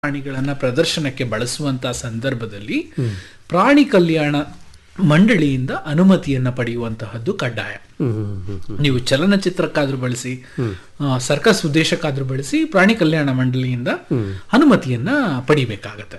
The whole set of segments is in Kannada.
ಪ್ರಾಣಿಗಳನ್ನ ಪ್ರದರ್ಶನಕ್ಕೆ ಬಳಸುವಂತಹ ಸಂದರ್ಭದಲ್ಲಿ ಪ್ರಾಣಿ ಕಲ್ಯಾಣ ಮಂಡಳಿಯಿಂದ ಅನುಮತಿಯನ್ನ ಪಡೆಯುವಂತಹದ್ದು ಕಡ್ಡಾಯ ನೀವು ಚಲನಚಿತ್ರಕ್ಕಾದ್ರೂ ಬಳಸಿ ಆ, ಸರ್ಕಸ್ ಉದ್ದೇಶಕ್ಕಾದ್ರೂ ಬಳಸಿ ಪ್ರಾಣಿ ಕಲ್ಯಾಣ ಮಂಡಳಿಯಿಂದ ಅನುಮತಿಯನ್ನ ಪಡಿಬೇಕಾಗತ್ತೆ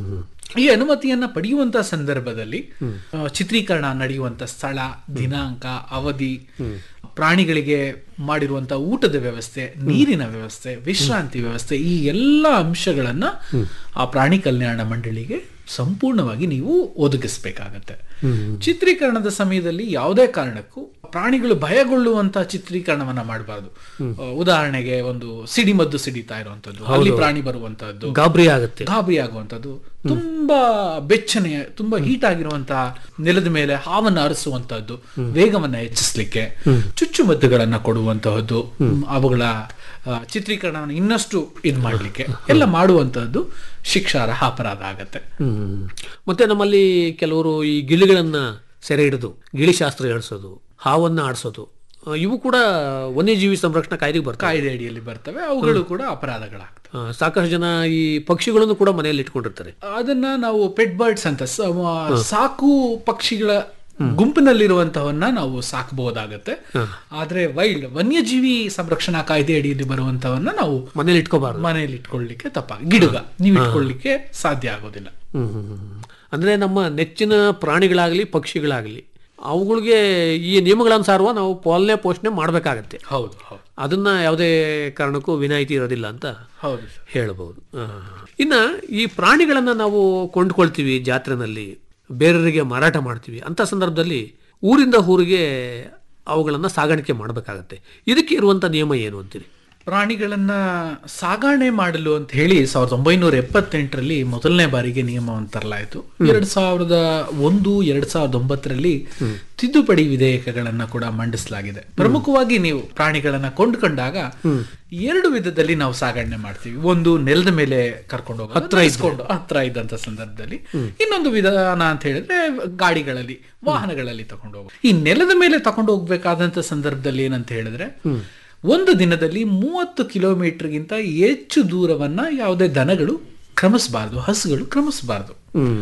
ಈ ಅನುಮತಿಯನ್ನ ಪಡೆಯುವಂತ ಸಂದರ್ಭದಲ್ಲಿ ಆ, ಚಿತ್ರೀಕರಣ ನಡೆಯುವಂತ ಸ್ಥಳ ದಿನಾಂಕ ಅವಧಿ ಪ್ರಾಣಿಗಳಿಗೆ ಮಾಡಿರುವಂತ ಊಟದ ವ್ಯವಸ್ಥೆ ನೀರಿನ ವ್ಯವಸ್ಥೆ ವಿಶ್ರಾಂತಿ ವ್ಯವಸ್ಥೆ ಈ ಎಲ್ಲ ಅಂಶಗಳನ್ನ ಆ ಪ್ರಾಣಿ ಕಲ್ಯಾಣ ಮಂಡಳಿಗೆ ಸಂಪೂರ್ಣವಾಗಿ ನೀವು ಒದಗಿಸ್ಬೇಕಾಗತ್ತೆ ಚಿತ್ರೀಕರಣದ ಸಮಯದಲ್ಲಿ ಯಾವುದೇ ಕಾರಣಕ್ಕೂ ಪ್ರಾಣಿಗಳು ಭಯಗೊಳ್ಳುವಂತ ಚಿತ್ರೀಕರಣವನ್ನ ಮಾಡಬಾರ್ದು ಉದಾಹರಣೆಗೆ ಒಂದು ಸಿಡಿಮದ್ದು ಸಿಡಿತಾ ಇರುವಂತದ್ದು ಅಲ್ಲಿ ಪ್ರಾಣಿ ಬರುವಂತಹದ್ದು ಗಾಬರಿ ಆಗುತ್ತೆ ಗಾಬರಿ ಆಗುವಂತದ್ದು ತುಂಬಾ ಬೆಚ್ಚನೆ ತುಂಬಾ ಹೀಟ್ ಆಗಿರುವಂತಹ ನೆಲದ ಮೇಲೆ ಹಾವನ್ನು ಅರಸುವಂತಹದ್ದು ವೇಗವನ್ನ ಹೆಚ್ಚಿಸ್ಲಿಕ್ಕೆ ಚುಚ್ಚುಮದ್ದುಗಳನ್ನ ಕೊಡುವಂತಹದ್ದು ಅವುಗಳ ಆ, ಚಿತ್ರೀಕರಣವನ್ನು ಇನ್ನಷ್ಟು ಇದ್ ಮಾಡ್ಲಿಕ್ಕೆ ಎಲ್ಲ ಮಾಡುವಂತಹದ್ದು ಶಿಕ್ಷಾರ್ಹ ಅಪರಾಧ ಆಗತ್ತೆ ಹ್ಮ್. ಮತ್ತೆ ನಮ್ಮಲ್ಲಿ ಕೆಲವರು ಈ ಗಿಳಿಗಳನ್ನ ಸೆರೆ ಹಿಡಿದು ಗಿಳಿಶಾಸ್ತ್ರ ಹೇಳಿಸೋದು ಹಾವನ್ನ ಆಡಿಸೋದು ಆ, ಇವು ಕೂಡ ವನ್ಯಜೀವಿ ಸಂರಕ್ಷಣಾ ಕಾಯ್ದೆಗೆ ಬರ್ತಾವೆ ಕಾಯ್ದೆ ಅಡಿಯಲ್ಲಿ ಬರ್ತವೆ ಅವುಗಳು ಕೂಡ ಅಪರಾಧಗಳಾಗ್ತವೆ ಆ, ಸಾಕಷ್ಟು ಜನ ಈ ಪಕ್ಷಿಗಳನ್ನು ಕೂಡ ಮನೆಯಲ್ಲಿ ಇಟ್ಕೊಂಡಿರ್ತಾರೆ ಅದನ್ನ ನಾವು ಪೆಟ್ ಬರ್ಡ್ಸ್ ಅಂತ ಸ- ಮ- ಸಾಕು ಪಕ್ಷಿಗಳ ಗುಂಪಿನಲ್ಲಿರುವಂತವನ್ನ ನಾವು ಸಾಕಬಹುದಾಗತ್ತೆ ಆದ್ರೆ ವೈಲ್ಡ್ ವನ್ಯಜೀವಿ ಸಂರಕ್ಷಣಾ ಕಾಯ್ದೆ ಅಡಿಯಲ್ಲಿ ಬರುವಂತವನ್ನ ನಾವು ಮನೇಲಿ ಇಟ್ಕೋಬಾರ್ದು ಮನೆಯಲ್ಲಿ ಇಟ್ಕೊಳ್ಳಿಕ್ಕೆ ತಪ್ಪ ಗಿಡುಗ ನೀವು ಇಟ್ಕೊಳ್ಳಿಕ್ಕೆ ಸಾಧ್ಯ ಆಗೋದಿಲ್ಲ ಹ್ಮ್, ಹ್ಮ್, ಹ್ಮ್. ಅಂದ್ರೆ ನಮ್ಮ ನೆಚ್ಚಿನ ಪ್ರಾಣಿಗಳಾಗಲಿ ಪಕ್ಷಿಗಳಾಗಲಿ ಅವುಗಳಿಗೆ ಈ ನಿಯಮಗಳನುಸಾರವ ನಾವು ಪಾಲನೆ ಪೋಷಣೆ ಮಾಡಬೇಕಾಗತ್ತೆ ಹೌದು ಹೌದು ಅದನ್ನ ಯಾವುದೇ ಕಾರಣಕ್ಕೂ ವಿನಾಯಿತಿ ಇರೋದಿಲ್ಲ ಅಂತ ಹೌದು ಸರ್ ಹೇಳಬಹುದು ಇನ್ನ ಈ ಪ್ರಾಣಿಗಳನ್ನ ನಾವು ಕೊಂಡ್ಕೊಳ್ತೀವಿ ಜಾತ್ರೆನಲ್ಲಿ ಬೇರೆಯವರಿಗೆ ಮಾರಾಟ ಮಾಡ್ತೀವಿ ಅಂತ ಸಂದರ್ಭದಲ್ಲಿ ಊರಿಂದ ಊರಿಗೆ ಅವುಗಳನ್ನ ಸಾಗಾಣಿಕೆ ಮಾಡಬೇಕಾಗತ್ತೆ ಇದಕ್ಕೆ ಇರುವಂತ ನಿಯಮ ಏನು ಅಂತೀರಿ ಪ್ರಾಣಿಗಳನ್ನ ಸಾಗಾಣೆ ಮಾಡಲು ಅಂತ ಹೇಳಿ ಸಾವಿರದ ಒಂಬೈನೂರ ಎಪ್ಪತ್ತೆಂಟರಲ್ಲಿ ಮೊದಲನೇ ಬಾರಿಗೆ ನಿಯಮವನ್ನು ತರಲಾಯಿತು ಎರಡ್ ಸಾವಿರದ ಒಂದು ಎರಡ್ ಸಾವಿರದ ಒಂಬತ್ತರಲ್ಲಿ ತಿದ್ದುಪಡಿ ವಿಧೇಯಕಗಳನ್ನ ಕೂಡ ಮಂಡಿಸಲಾಗಿದೆ ಪ್ರಮುಖವಾಗಿ ನೀವು ಪ್ರಾಣಿಗಳನ್ನ ಕೊಂಡುಕೊಂಡಾಗ ಎರಡು ವಿಧದಲ್ಲಿ ನಾವು ಸಾಗಣೆ ಮಾಡ್ತೀವಿ ಒಂದು ನೆಲದ ಮೇಲೆ ಕರ್ಕೊಂಡು ಹೋಗೋದು ಹತ್ರ ಇಸ್ಕೊಂಡು ಹತ್ರ ಇದ್ದಂತ ಸಂದರ್ಭದಲ್ಲಿ ಇನ್ನೊಂದು ವಿಧಾನ ಅಂತ ಹೇಳಿದ್ರೆ ಗಾಡಿಗಳಲ್ಲಿ ವಾಹನಗಳಲ್ಲಿ ತಗೊಂಡು ಹೋಗೋದು ಈ ನೆಲದ ಮೇಲೆ ತಗೊಂಡು ಹೋಗ್ಬೇಕಾದಂತ ಸಂದರ್ಭದಲ್ಲಿ ಏನಂತ ಹೇಳಿದ್ರೆ ಒಂದು ದಿನದಲ್ಲಿ ಮೂವತ್ತು ಕಿಲೋಮೀಟರ್ಗಿಂತ ಹೆಚ್ಚು ದೂರವನ್ನ ಯಾವುದೇ ದನಗಳು ಕ್ರಮಿಸಬಾರ್ದು ಹಸುಗಳು ಕ್ರಮಿಸಬಾರ್ದು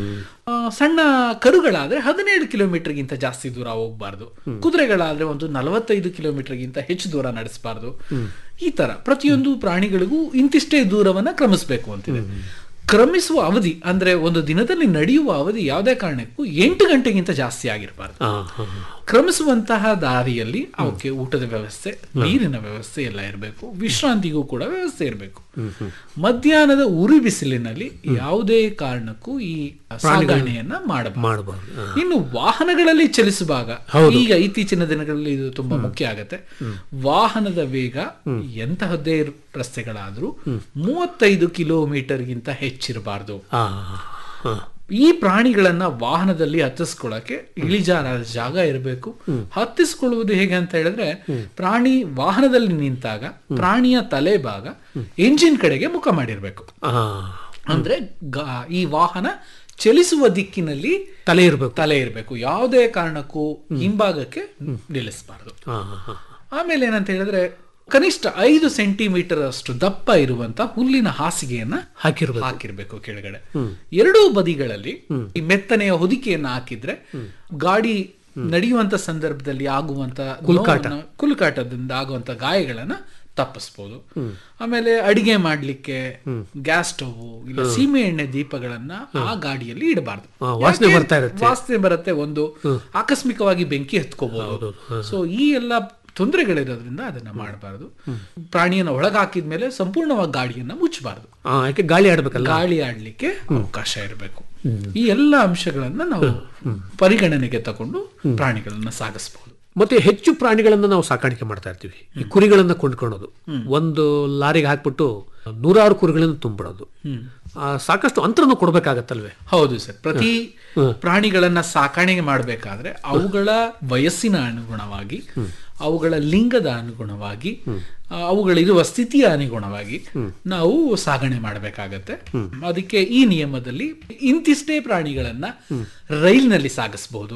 ಆ, ಸಣ್ಣ ಕರುಗಳಾದ್ರೆ ಹದಿನೇಳು ಕಿಲೋಮೀಟರ್ಗಿಂತ ಜಾಸ್ತಿ ದೂರ ಹೋಗ್ಬಾರ್ದು ಕುದುರೆಗಳಾದ್ರೆ ಒಂದು ನಲವತ್ತೈದು ಕಿಲೋಮೀಟರ್ಗಿಂತ ಹೆಚ್ಚು ದೂರ ನಡೆಸಬಾರ್ದು ಈ ತರ ಪ್ರತಿಯೊಂದು ಪ್ರಾಣಿಗಳಿಗೂ ಇಂತಿಷ್ಟೇ ದೂರವನ್ನ ಕ್ರಮಿಸಬೇಕು ಅಂತಿದೆ ಕ್ರಮಿಸುವ ಅವಧಿ ಅಂದ್ರೆ ಒಂದು ದಿನದಲ್ಲಿ ನಡೆಯುವ ಅವಧಿ ಯಾವುದೇ ಕಾರಣಕ್ಕೂ ಎಂಟು ಗಂಟೆಗಿಂತ ಜಾಸ್ತಿ ಆಗಿರಬಾರ್ದು ಆ, ಹ, ಹ. ಕ್ರಮಿಸುವಂತಹ ದಾರಿಯಲ್ಲಿ ಅವಕ್ಕೆ ಊಟದ ವ್ಯವಸ್ಥೆ ನೀರಿನ ವ್ಯವಸ್ಥೆ ಎಲ್ಲ ಇರಬೇಕು ವಿಶ್ರಾಂತಿಗೂ ಕೂಡ ವ್ಯವಸ್ಥೆ ಇರಬೇಕು ಮಧ್ಯಾಹ್ನದ ಉರಿ ಬಿಸಿಲಿನಲ್ಲಿ ಯಾವುದೇ ಕಾರಣಕ್ಕೂ ಈ ಸಾಗಣೆಯನ್ನ ಮಾಡಬಾರದು ಮಾಡಬಾರ್ದು ಆ. ಇನ್ನು ವಾಹನಗಳಲ್ಲಿ ಚಲಿಸುವಾಗ ಈಗ ಇತ್ತೀಚಿನ ದಿನಗಳಲ್ಲಿ ಇದು ತುಂಬಾ ಮುಖ್ಯ ಆಗತ್ತೆ ವಾಹನದ ವೇಗ ಎಂತಹದ್ದೇ ಇರು- ರಸ್ತೆಗಳಾದ್ರೂ ಮೂವತ್ತೈದು ಕಿಲೋಮೀಟರ್ಗಿಂತ ಹೆಚ್ಚಿರಬಾರ್ದು ಆ, ಹ. ಈ ಪ್ರಾಣಿಗಳನ್ನ ವಾಹನದಲ್ಲಿ ಹತ್ತಿಸ್ಕೊಳ್ಳಕ್ಕೆ ಇಳಿಜಾರಾದ ಜಾಗ ಇರಬೇಕು ಹತ್ತಿಸ್ಕೊಳ್ಳುವುದು ಹೇಗೆ ಅಂತ ಹೇಳಿದ್ರೆ ಪ್ರಾಣಿ ವಾಹನದಲ್ಲಿ ನಿಂತಾಗ ಪ್ರಾಣಿಯ ತಲೆ ಭಾಗ ಎಂಜಿನ್ ಕಡೆಗೆ ಮುಖ ಮಾಡಿರ್ಬೇಕು ಆ, ಅಂದ್ರೆ ಗಾ- ಈ ವಾಹನ ಚಲಿಸುವ ದಿಕ್ಕಿನಲ್ಲಿ ತಲೆ ಇರಬೇಕು ತಲೆ ಇರಬೇಕು ಯಾವುದೇ ಕಾರಣಕ್ಕೂ ಹಿಂಭಾಗಕ್ಕೆ ನಿಲ್ಲಿಸಬಾರದು ಆ, ಹ, ಹ. ಆಮೇಲೆ ಏನಂತ ಹೇಳಿದ್ರೆ ಕನಿಷ್ಠ ಐದು ಸೆಂಟಿಮೀಟರ್ ಅಷ್ಟು ದಪ್ಪ ಇರುವಂತ ಹುಲ್ಲಿನ ಹಾಸಿಗೆಯನ್ನ ಹಾಕಿರ್ಬೇಕು ಹಾಕಿರ್ಬೇಕು ಕೆಳಗಡೆ ಎರಡೂ ಬದಿಗಳಲ್ಲಿ ಈ ಮೆತ್ತನೆಯ ಹೊದಿಕೆಯನ್ನ ಹಾಕಿದ್ರೆ ಗಾಡಿ ನಡೆಯುವಂತ ಸಂದರ್ಭದಲ್ಲಿ ಆಗುವಂತ ನೋವನ್ನ- ಕುಲುಕಾಟದಿಂದ ಆಗುವಂತ ಗಾಯಗಳನ್ನ ತಪ್ಪಿಸ್ಬೋದು ಆಮೇಲೆ ಅಡಿಗೆ ಮಾಡ್ಲಿಕ್ಕೆ ಗ್ಯಾಸ್ ಸ್ಟವ್ ಇಲ್ಲ ಸೀಮೆ ಎಣ್ಣೆ ದೀಪಗಳನ್ನ ಆ ಗಾಡಿಯಲ್ಲಿ ಇಡಬಾರ್ದು ಆ, ವಾಸನೆ ಬರ್ತಾ ಇರುತ್ತೆ. ವಾಸನೆ ಬರುತ್ತೆ ಒಂದು ಆಕಸ್ಮಿಕವಾಗಿ ಬೆಂಕಿ ಹತ್ಕೋಬಹುದು ಸೊ ಈ ಎಲ್ಲ ತೊಂದರೆಗಳಿರೋದ್ರಿಂದ ಅದನ್ನ ಮಾಡಬಾರದು ಪ್ರಾಣಿಯನ್ನ ಒಳಗೆ ಹಾಕಿದ್ಮೇಲೆ ಸಂಪೂರ್ಣವಾಗಿ ಗಾಡಿಯನ್ನ ಮುಚ್ಚಬಾರದು ಆ, ಯಾಕೆ ಗಾಳಿ ಆಡ್ಬೇಕಲ್ಲ ಗಾಳಿ ಆಡ್ಲಿಕ್ಕೆ ಅವಕಾಶ ಇರಬೇಕು ಈ ಎಲ್ಲ ಅಂಶಗಳನ್ನ ನಾವು ಪರಿಗಣನೆಗೆ ತಗೊಂಡು ಪ್ರಾಣಿಗಳನ್ನ ಸಾಗಿಸಬಹುದು ಮತ್ತೆ ಹೆಚ್ಚು ಪ್ರಾಣಿಗಳನ್ನ ನಾವು ಸಾಕಾಣಿಕೆ ಮಾಡ್ತಾ ಇರ್ತೀವಿ ಈ ಕುರಿಗಳನ್ನ ಕೊಂಡ್ಕೊಳ್ಳೋದು ಒಂದು ಲಾರಿಗೆ ಹಾಕ್ಬಿಟ್ಟು ನೂರಾರು ಕುರಿಗಳನ್ನು ತುಂಬಿಡೋದು ಆ, ಸಾಕಷ್ಟು ಅಂತರನ್ನು ಕೊಡ್ಬೇಕಾಗತ್ತಲ್ವೇ ಹೌದು ಸರ್ ಪ್ರತಿ ಪ್ರಾಣಿಗಳನ್ನ ಸಾಕಾಣಿಕೆ ಮಾಡಬೇಕಾದ್ರೆ ಅವುಗಳ ವಯಸ್ಸಿನ ಅನುಗುಣವಾಗಿ ಅವುಗಳ ಲಿಂಗದ ಅನುಗುಣವಾಗಿ ಆ, ಅವುಗಳಿರುವ ಸ್ಥಿತಿಯ ಅನುಗುಣವಾಗಿ ನಾವು ಸಾಗಣೆ ಮಾಡಬೇಕಾಗತ್ತೆ ಅದಕ್ಕೆ ಈ ನಿಯಮದಲ್ಲಿ ಇಂತಿಷ್ಟೇ ಪ್ರಾಣಿಗಳನ್ನ ರೈಲ್ನಲ್ಲಿ ಸಾಗಿಸಬಹುದು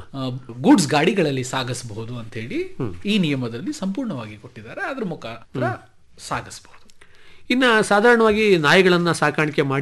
ಗೂಡ್ಸ್ ಗಾಡಿಗಳಲ್ಲಿ ಸಾಗಿಸಬಹುದು ಅಂತ ಹೇಳಿ ಈ ನಿಯಮದಲ್ಲಿ ಸಂಪೂರ್ಣವಾಗಿ ಕೊಟ್ಟಿದ್ದಾರೆ ಅದ್ರ ಮುಖಾಂತರ ಸಾಗಿಸಬಹುದು ಇನ್ನು ಸಾಧಾರಣವಾಗಿ ನಾಯಿಗಳನ್ನು ಸಾಕಾಣಿಕೆ ಮಾಡಿ